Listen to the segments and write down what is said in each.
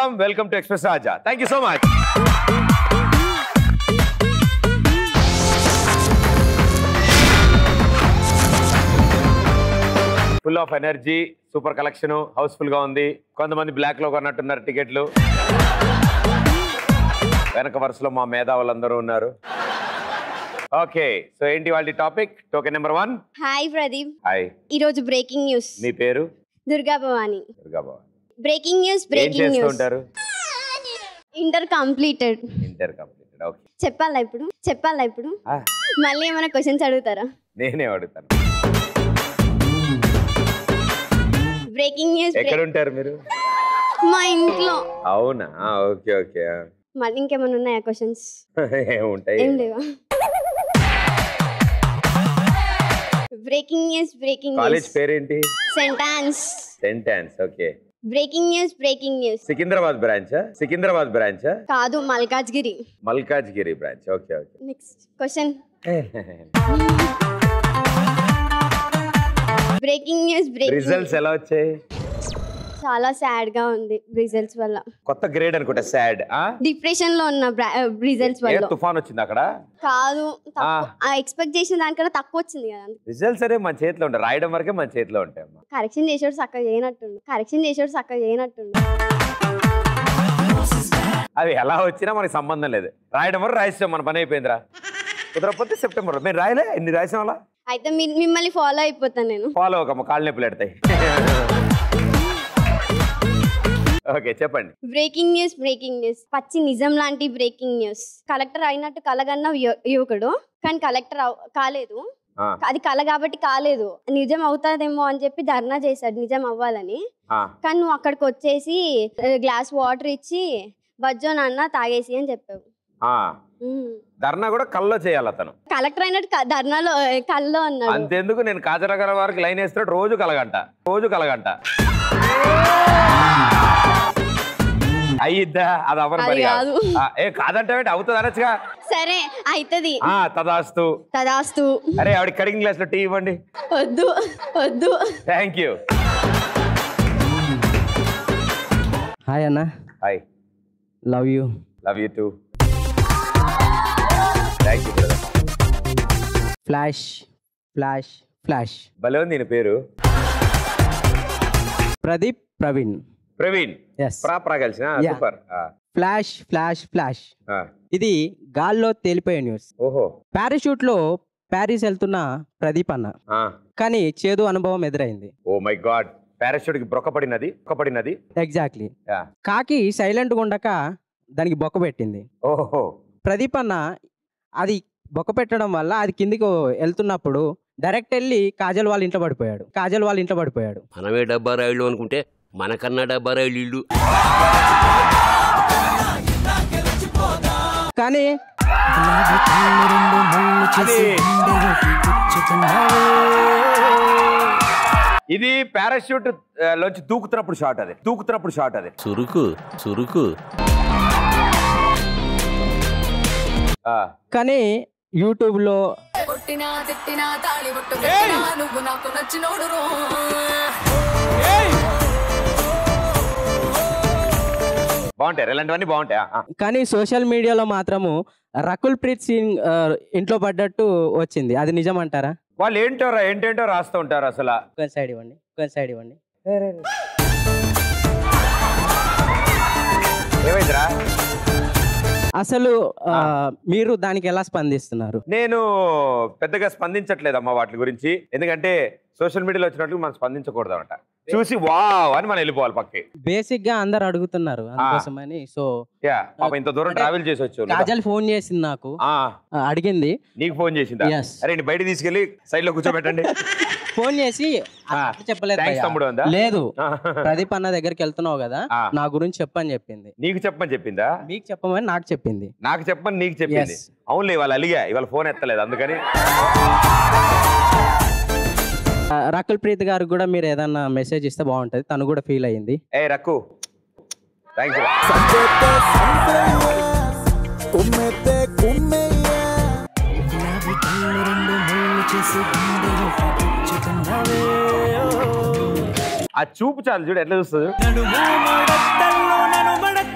Welcome welcome to express Raja thank you so much full of energy super collection house full గా ఉంది కొంతమంది black లో కొన్నట్టున్నారు టికెట్లు వెనక వరుసలో మా మేధావులందరూ ఉన్నారు ఓకే సో ఏంటి వాళ్ళ topic token number one hi Pradeep hi ఈరోజు బ్రేకింగ్ న్యూస్ మీ పేరు దుర్గా భవాని దుర్గాబాబు బ్రేకింగ్ న్యూస్ ఏం బ్రేకింగ్ చేస్తూ న్యూస్ ఉంటారు inter completed inter completed okay చెప్పాలా ఇప్పుడు చెప్పాలా ఇప్పుడు మళ్ళీ ఏమైనా క్వశ్చన్స్ అడుగుతారా నేనే అడుగుతాను బ్రేకింగ్ న్యూస్ ఎక్కడ ఉంటారు మీరు మా ఇంట్లో అవునా ఓకే ఓకే మళ్ళీ ఇంకేమైనా ఉన్నాయా క్వశ్చన్స్ ఏముంటాయి ఏం లేవా breaking news breaking college news పేరేంటి sentence sentence okay breaking news breaking news Secunderabad branch Secunderabad branch కాదు Malkajgiri Malkajgiri branch okay okay next question breaking news breaking results ఎలా వచ్చాయి చాలా సాడ్ గా ఉంది రిజల్ట్స్ వల్ల కొత్త గ్రేడ్ అనుకుంటా సాడ్ డిప్రెషన్ లో ఉన్న రిజల్ట్స్ ఏ వల్ల తుఫాన్ వచ్చింది అక్కడ కాదు ఆ. ఎక్స్పెక్ట్ చేసిన దానికన్నా తక్కువ వచ్చింది కదా రిజల్ట్స్ అనేవి మన చేతిలో ఉంటాయి రాయడం వరకే మన చేతిలో ఉంటాయి అమ్మా కరెక్షన్ చేసేవాడు చక్కగా చేయనట్టుండు కరెక్షన్ చేసేవాడు చక్కగా చేయనట్టుండు అవి ఎలా వచ్చినా మనకి సంబంధం లేదు రాయడం వరకు రాయిస్తాం మన పని అయిపోయిందిరా కుదరకపోతే సెప్టెంబర్ మేము రాయలే ఎన్ని రాసాం అలా అయితే మీ- మిమ్మల్ని ఫాలో అయిపోతాను నేను ఫాలో అవ్వకమ్మ కాళ్ళు నొప్పులు పెడతాయి ఓకే చెప్పండి బ్రేకింగ్ న్యూస్ బ్రేకింగ్ న్యూస్ పచ్చి నిజం లాంటి బ్రేకింగ్ న్యూస్ కలెక్టర్ అయినట్టు కలగన్న యు- యువకుడు కానీ కలెక్టర్ అవ- కాలేదు ఆ, అది కల కాబట్టి కాలేదు నిజం అవుతాదేమో అని చెప్పి ధర్నా చేశాడు నిజం అవ్వాలని ఆ, కానీ నువ్వు అక్కడికి వచ్చేసి గ్లాస్ వాటర్ ఇచ్చి బజ్జో నాన్న తాగేసి అని చెప్పావు ఆ. ఉమ్. ధర్నా కూడా కల్లో చేయాలి అతను కలెక్టర్ అయినట్టు క- ధర్నాలో కల్లో అన్నాడు అంతెందుకు నేను కాజరగర వారికి లైన్ వేస్తున్నాడు రోజు కలగంట రోజు కలగంట అయ్యిద్దా అది అవర్ అది పని కాదు. కాదు. ఆ, ఏ కాదంటే అవుతుంది అనొచ్చుగా సరే అయితది ఆ తదాస్తు తదాస్తు అరే ఆవిడ కడిగిన గ్లాస్ లో టీ ఇవ్వండి వద్దు వద్దు థ్యాంక్ యూ హాయ్ అన్న hi love you love you too thank you brother flash flash flash భలే ఉంది దీని పేరు ప్రదీప్ ప్రవీణ్ ప్రవీణ్ ఎస్ ప్రా ప్రా కలిసిన Yeah. Super flash flash flash ఇది గాల్లో తేలిపోయే న్యూస్ ఓహో పారాషూట్ లో ప్యారిస్ వెళ్తున్న ప్రదీప్ అన్న కానీ చేదు అనుభవం ఎదురైంది ఓ మై గాడ్ పారాషూట్ కి బ్రొక్కపడినది బ్రొక్కపడినది ఎగ్జాక్ట్లీ Yeah. కాకి సైలెంట్ గా ఉండక దానికి బొక్క పెట్టింది ఓహో ప్రదీప్ అన్న అది బొక్క పెట్టడం వల్ల అది కిందికి వెళ్తున్నప్పుడు డైరెక్ట్ వెళ్ళి కాజల్ వాళ్ళ ఇంట్లో పడిపోయాడు కాజల్ వాళ్ళ ఇంట్లో పడిపోయాడు మనమే డబ్బా రాయిళ్ళు అనుకుంటే మనకన్నా డబ్బా రాయిళ్ళు ఇల్లు కానీ అది ఇది పారాషూట్ లోంచి దూకుతున్నప్పుడు షాట్ అది దూకుతున్నప్పుడు షాట్ అది చురుకు చురుకు ఆ, కానీ యూట్యూబ్ లో కొట్టినా తిట్టినా తాళి బొట్టు కట్టినా నువ్వు నాకు నచ్చినోడు రో బాగుంటాయి ఇలాంటివన్నీ బాగుంటాయి ఆ, ఆ. కానీ సోషల్ మీడియాలో మాత్రము రకుల్ ప్రీత్ సింగ్ ఆ, ఇంట్లో పడ్డట్టు వచ్చింది అది నిజం అంటారా వాళ్ళు ఏంటో రా- ఏంటేంటో రాస్తూ ఉంటారు అసలు కొంచెం సైడ్ ఇవ్వండి కొంచెం సైడ్ ఇవ్వండి ఏమైందిరా అసలు ఆ, మీరు దానికి ఎలా స్పందిస్తున్నారు నేను పెద్దగా స్పందించట్లేదమ్మా వాటి గురించి ఎందుకంటే సోషల్ మీడియాలో వచ్చినట్లు మనం స్పందించకూడదు అనమాట చూసి వావ్ అని మనం వెళ్ళిపోవాలి పక్కి బేసిక్ గా అందరు అడుగుతున్నారు అందుకోసమని సో యా పాప ఇంత దూరం అంటే ట్రావెల్ చేసి వచ్చావు లేదా? కాజల్ ఫోన్ చేసింది నాకు ఆ, ఆ, అడిగింది నీకు ఫోన్ చేసిందా Yes. అరే నీ బయట తీసుకెళ్లి సైడ్ లో కూర్చోబెట్టండి ఫోన్ చేసి ఆ, అట్లా చెప్పలేదు థాంక్స్ భయ్యా. తమ్ముడు అందా? లేదు ఆ, ప్రదీప్ అన్న దగ్గరికి వెళ్తున్నావు కదా ఆ. నా గురించి చెప్పని చెప్పింది నీకు చెప్పమని చెప్పిందా మీకు చెప్పమని నాకు చెప్పింది నాకు చెప్పమని నీకు చెప్పింది Yes. అవునులే ఇవాళ అలిగా ఇవాళ ఫోన్ ఎత్తలేదు అందుకని ఆ, రకుల్ ప్రీత్ గారికి కూడా మీరు ఏదన్నా మెసేజ్ ఇస్తే బాగుంటది తను కూడా ఫీల్ అయ్యింది ఏ రక్కు థ్యాంక్స్ ఆ చూపు చాలు చూడు ఎట్లా చూస్తుంది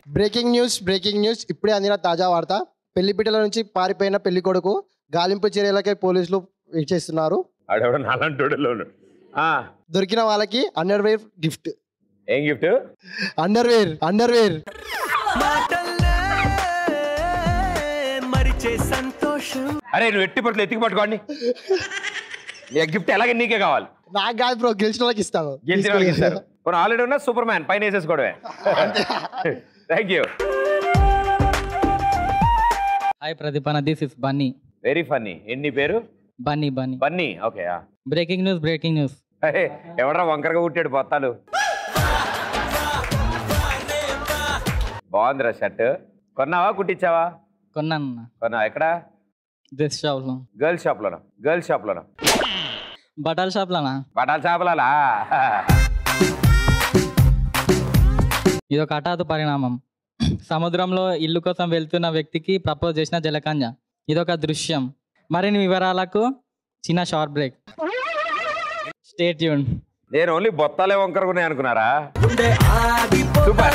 బ్రేకింగ్ న్యూస్ బ్రేకింగ్ న్యూస్ ఇప్పుడే అందిన తాజా వార్త పెళ్లిపీటల నుంచి పారిపోయిన పెళ్లి కొడుకు గాలింపు చర్యలకై పోలీసులు చేస్తున్నారు ఆడెవడో నాలంటోడులోను ఆ, దొరికిన వాళ్ళకి అండర్వేర్ గిఫ్ట్ ఏం గిఫ్ట్ అండర్వేర్ అండర్వేర్ అరే నువ్వు ఎట్టి పట్టులు ఎత్తికి పట్టుకోండి నీ గిఫ్ట్ ఎలాగే నీకే కావాలి నాకు కాదు బ్రో గెలిచిన వాళ్ళకి ఇస్తాను గెలిచిన వాళ్ళకి ఇస్తారు కొన్ని ఆల్రెడీ ఉన్న సూపర్ మ్యాన్ పైన వేసేసుకోవడమే థ్యాంక్ యూ హాయ్ ప్రదీపన this is Bunny very funny ఎన్ని పేరు Bunny Bunny Bunny okay breaking news breaking news ఎవడరా వంకరగా కుట్టాడు బొత్తాలు బాగుందిరా షర్ట్ కొన్నావా కుట్టించావా కొన్నాను కొన్నావా ఎక్కడ డ్రెస్ షాప్లో గర్ల్స్ షాప్లోనా గర్ల్స్ షాప్లోనా బట్టల షాప్లోనా బటాల షాపులా ఇది ఒక హఠాత్ పరిణామం సముద్రంలో ఇల్లు కోసం వెళ్తున్న వ్యక్తికి ప్రపోజ్ చేసిన జలకంజ ఇది ఒక దృశ్యం మరిన్ని వివరాలకు చిన్న షార్ట్ బ్రేక్ స్టేట్ ట్యూన్ నేను ఓన్లీ బొత్తాలే వంకరగా ఉన్నాయి అనుకున్నారా సూపర్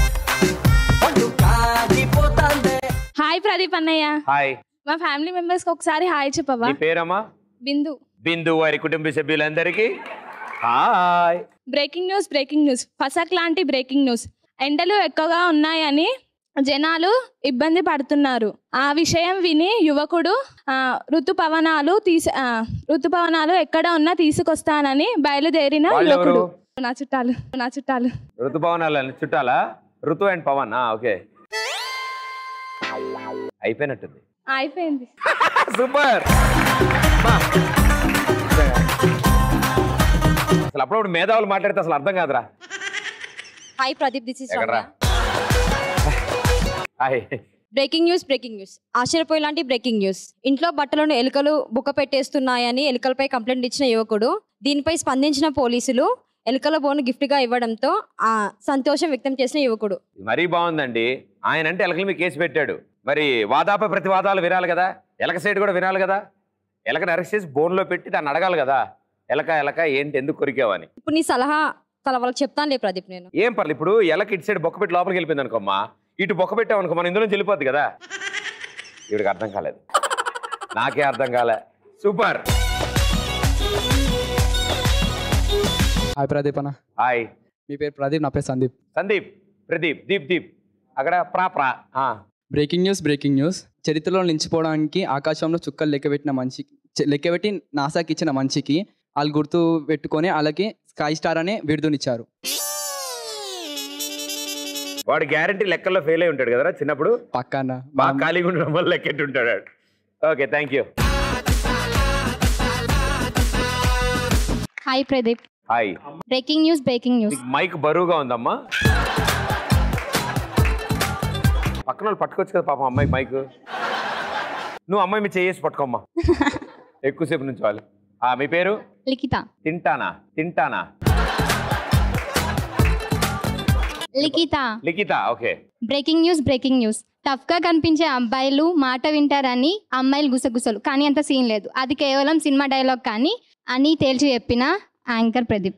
హాయ్ ప్రదీప్ అన్నయ్య హాయ్ మా ఫ్యామిలీ మెంబర్స్ కి ఒకసారి హాయ్ చెప్పవా నీ పేరమ్మా బిందు బిందు వారి కుటుంబ సభ్యులందరికీ hi breaking news breaking news ఫసక్ లాంటి బ్రేకింగ్ న్యూస్ ఎండలు ఎక్కువగా ఉన్నాయని జనాలు ఇబ్బంది పడుతున్నారు ఆ విషయం విని యువకుడు ఆ, ఋతుపవనాలు తీసు ఆ, ఋతుపవనాలు ఎక్కడ ఉన్నా తీసుకొస్తానని బయలుదేరిన వాళ్ళెవరు? యువకుడు నా చుట్టాలు నా చుట్టాలు ఋతుభవనాలు చుట్టాలా ఋతు అండ్ పవన్ ఓకే అయిపోయినట్టుంది అయిపోయింది సూపర్ అసలు అప్పుడప్పుడు మేధావులు మాట్లాడితే అసలు అర్థం కాదురా హాయ్ ప్రదీప్ దిస్ ఇస్ ఎక్కడరా hi breaking news breaking news ఆశ్చర్యపోయేలాంటి బ్రేకింగ్ న్యూస్ ఇంట్లో బట్టలను ఎలుకలు బుక్క పెట్టేస్తున్నాయని ఎలుకలపై కంప్లైంట్ ఇచ్చిన యువకుడు దీనిపై స్పందించిన పోలీసులు ఎలుకల బోను gift గా ఇవ్వడంతో ఆ సంతోషం వ్యక్తం చేసిన యువకుడు మరీ బాగుందండి ఆయన అంటే ఎలకల మీద కేసు పెట్టాడు మరి వాదాపై ప్రతివాదాలు వినాలి కదా ఎలక సైడ్ కూడా వినాలి కదా ఎలకని అరెస్ట్ చేసి బోన్లో పెట్టి దాన్ని అడగాలి కదా ఎలక ఎలక ఏంటి ఎందుకు కొరికావని ఇప్పుడు నీ సలహా తల వాళ్ళకి చెప్తానులే ప్రదీప్ నేను ఏం పర్లేదు ఇప్పుడు ఎలక ఇటు సైడ్ బొక్క పెట్టి లోపలికి వెళ్ళిపోయింది అనుకోమ్మా ఇటు బొక్క పెట్టామనుకో మనం ఇందులో వెళ్ళిపోద్ది కదా ఇవిడికి అర్థం కాలేదు నాకే అర్థం కాలే సూపర్ హాయ్ ప్రదీప్ అన్న హాయ్ మీ పేరు ప్రదీప్ నా పేరు సందీప్ సందీప్ ప్రదీప్ దీప్ దీప్ అక్కడ ప్రా ప్రా ఆ. బ్రేకింగ్ న్యూస్ బ్రేకింగ్ న్యూస్ చరిత్రలో నిలిచిపోవడానికి ఆకాశంలో చుక్కలు లెక్కబెట్టిన మనిషి చె- లెక్కబెట్టి నాసాకి ఇచ్చిన మనిషికి వాళ్ళు గుర్తు పెట్టుకొని వాళ్ళకి స్కై స్టార్ అనే బిరుదునిచ్చారు వాడు గ్యారంటీ లెక్కల్లో ఫెయిల్ అయి ఉంటాడు కదరా చిన్నప్పుడు పక్కన బాగా ఖాళీగా ఉండడం వల్ల లెక్కెట్టు ఉంటాడు okay thank you hi Pradeep hi breaking news breaking news నీకు మైక్ బరువుగా ఉందమ్మా పక్కన వాళ్ళు పట్టుకోవచ్చు కదా పాపం అమ్మాయి మైక్ నువ్వు అమ్మాయి మీ చేసి పట్టుకోమ్మా ఎక్కువసేపు నుంచి వాళ్ళు ఆ, మీ పేరు లిఖిత తింటానా తింటానా Likhita Likhita okay breaking news breaking news tough గా కనిపించే అబ్బాయిలు మాట వింటారని అమ్మాయిలు గుసగుసలు కానీ అంత సీన్ లేదు అది కేవలం సినిమా డైలాగ్ కానీ అని తేల్చి చెప్పిన యాంకర్ ప్రదీప్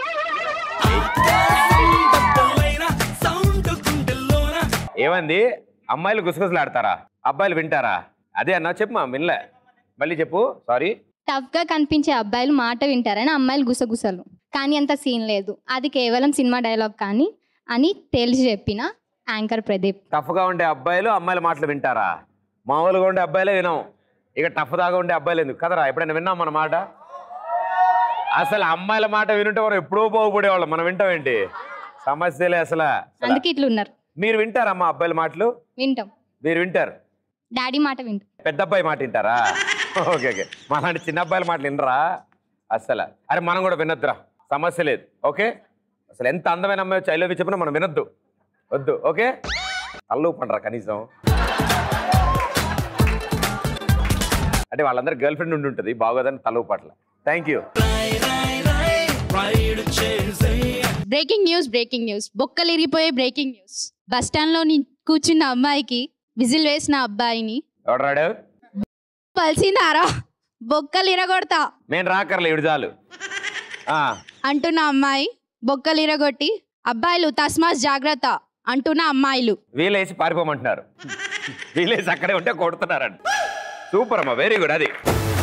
ఏమంది అమ్మాయిలు గుసగుసలు ఆడతారా అబ్బాయిలు వింటారా అదే అన్నా చెప్పమా వినలే మళ్ళీ చెప్పు సారీ టఫ్ గా కనిపించే అబ్బాయిలు మాట వింటారని అమ్మాయిలు గుసగుసలు కానీ అంత సీన్ లేదు అది కేవలం సినిమా డైలాగ్ కానీ అని తేల్చి చెప్పిన యాంకర్ ప్రదీప్ టఫ్గా ఉండే అబ్బాయిలు అమ్మాయిల మాటలు వింటారా మామూలుగా ఉండే అబ్బాయిలే వినాం ఇక టఫ్ దాగా ఉండే అబ్బాయిలు ఎందుకు కదరా ఎప్పుడైనా విన్నాం మన మాట అసలు అమ్మాయిల మాట వినుంటే మనం ఎప్పుడో బాగుపడేవాళ్ళం మనం వింటాం ఏంటి సమస్యలే అసలు అసలు. అందుకే ఇట్లా ఉన్నారు మీరు వింటారమ్మా అబ్బాయిల మాటలు వింటాం మీరు వింటారు డాడీ మాట వింటాం పెద్ద అబ్బాయి మాట వింటారా ఓకే ఓకే మాలాంటి చిన్న అబ్బాయిల మాటలు వినరా అసలు అరే మనం కూడా వినొద్దురా సమస్య లేదు ఓకే అసలు ఎంత అందమైన అమ్మాయి వచ్చి ఐ లవ్ యూ చెప్పినా మనం వినొద్దు వద్దు ఓకే అల్లు పండరా కనీసం అంటే వాళ్ళందరూ గర్ల్ ఫ్రెండ్ ఉండి ఉంటుంది బాగోదని తలవు పట్ల thank you breaking news breaking news బొక్కలు ఇరిగిపోయే బ్రేకింగ్ న్యూస్ బస్ స్టాండ్ లో కూర్చున్న అమ్మాయికి విజిల్ వేసిన అబ్బాయిని ఎవడరాడు పలిసిందారా బొక్కలు ఇరగొడతా నేను రాకర్లే ఇవి చాలు ఆ, అంటున్న అమ్మాయి బొక్కలు ఇరగొట్టి అబ్బాయిలు తస్మాస్ జాగ్రత్త అంటున్న అమ్మాయిలు వీలేసి పారిపోమంటున్నారు వీలేసి అక్కడే ఉంటే కొడుతున్నారంట సూపర్ అమ్మా వెరీ గుడ్ అది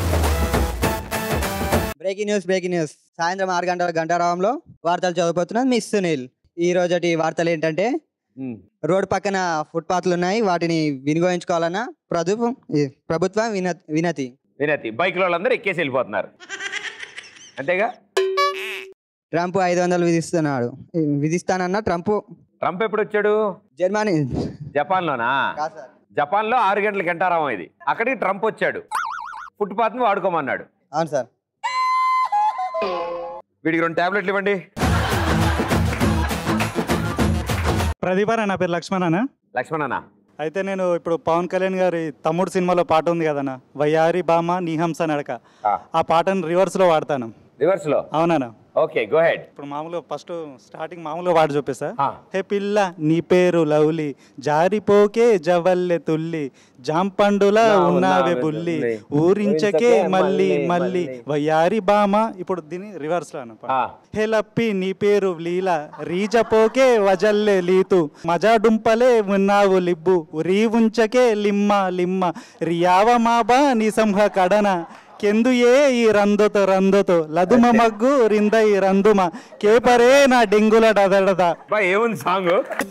బ్రేకింగ్ న్యూస్ బ్రేకింగ్ న్యూస్ సాయంత్రం ఆరు గంటల గంటారావంలో వార్తలు చదువుతున్నాను మిస్ సునీల్ ఈ రోజటి వార్తలు ఏంటంటే రోడ్ పక్కన ఫుట్పాత్లు ఉన్నాయి వాటిని వినియోగించుకోవాలన్న ప్రభుత్వం ఈ ప్రభుత్వం విన వినతి వినతి బైక్ వాళ్ళందరూ ఎక్కేసి వెళ్ళిపోతున్నారు అంతేగా ట్రంప్ ఐదు వందలు విధిస్తున్నాడు విధిస్తానన్న ట్రంప్ ట్రంప్ ఎప్పుడు వచ్చాడు జర్మనీ జపాన్లోనా జపాన్లో ఆరు గంటల గంటారామం ఇది అక్కడికి ట్రంప్ వచ్చాడు ఫుట్పాత్ని వాడుకోమన్నాడు అవును సార్ వీడికి రెండు టాబ్లెట్లు ఇవ్వండి ప్రదీప నా పేరు లక్ష్మణ్ లక్ష్మణనా అయితే నేను ఇప్పుడు పవన్ కళ్యాణ్ గారి తమ్ముడు సినిమాలో పాట ఉంది కదన్న వయ్యారి బామ నీహంస నడక ఆ పాటను రివర్స్లో వాడతాను రివర్స్లో అవునా ఓకే గో హెడ్ ఇప్పుడు మామూలుగా ఫస్ట్ స్టార్టింగ్ మామూలుగా వాడు చూపిస్తా హే పిల్ల నీ పేరు లవ్లీ జారిపోకే జవల్లె తుల్లి జాంపండులా నా ఉన్నావే ఉన్నావే బుల్లి బుల్లి. ఊరించకే ఊరించకే మళ్ళీ మళ్ళీ, మళ్ళీ మళ్ళీ. వయ్యారి బామ ఇప్పుడు దీని రివర్స్ లో అన్న హే లప్పి నీ పేరు లీల రీజపోకే వజల్లే లీతు మజా డుంపలే ఉన్నావు లిబ్బు రీ ఉంచకే లిమ్మ లిమ్మ రియావ మాబా నిసంహ కడన కెందు ఏ ఈ రందొతో రందొతో లదుమ మగ్గు రిందై రందుమ కేపరే నా డెంగుల డదడద బా ఏముంది సాంగ్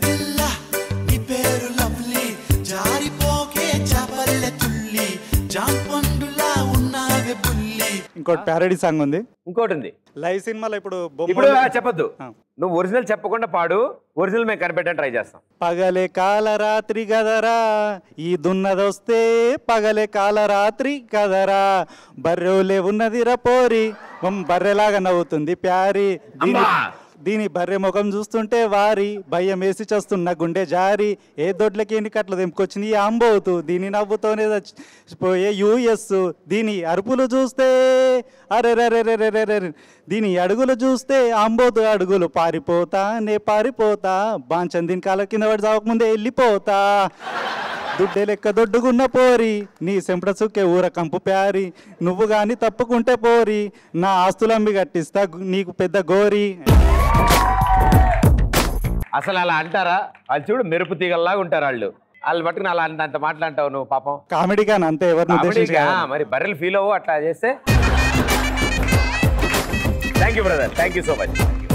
జారిపోకే చపల్లె తుల్లి జాంపండులా ఉన్నావే బుల్లి ఇంకోటి ప్యారడీ సాంగ్ ఉంది ఇంకోటి ఉంది లైవ్ సినిమాలో ఇప్పుడు ఇప్పుడు బొమ్మలు ఆ, చెప్పొద్దు నువ్వు ఒరిజినల్ చెప్పకుండా పాడు ఒరిజినల్ మేము కనిపెట్టడానికి ట్రై చేస్తాం పగలే కాల రాత్రి గదరా ఈ దున్నదొస్తే పగలే కాల రాత్రి కదరా బర్రెలే ఉన్నదిరా పోరి ఉమ్, బర్రెలాగా నవ్వుతుంది ప్యారి దీని దీని బర్రె ముఖం చూస్తుంటే వారి భయం వేసి చేస్తున్న గుండె జారి ఏ దొడ్లకి ఎన్ని కట్లు తెంపుకొచ్చింది ఈ అంబోతు దీని నవ్వుతోనే చచ్చిపోయే యుఎస్ దీని అరుపులు చూస్తే అరే దీని అడుగులు చూస్తే అంబోతు అడుగులు పారిపోతా నే పారిపోతా బాంచన్ దీని కాళ్ళ కింద పడి చావకముందే వెళ్ళిపోతా దుడ్డే లెక్క దొడ్డుగున్న పోరి నీ సెంపడ చుక్కే ఊర కంపు ప్యారి నువ్వు గాని తప్పుకుంటే పోరి నా ఆస్తులమ్మి కట్టిస్తా గు- నీకు పెద్ద గోరి అసలు అలా అంటారా వాళ్ళు చూడు మెరుపు తీగల్లాగా ఉంటారు వాళ్ళు వాళ్ళు పట్టుకుని అలా అంత అంత మాట్లాంటావు నువ్వు పాపం కామెడీగా అంతే ఎవరిని ఉద్దేశించి కామెడీగా, కాదు. మరి బర్రెలు ఫీల్ అవ్వు అట్లా చేస్తే thank you brother thank you so much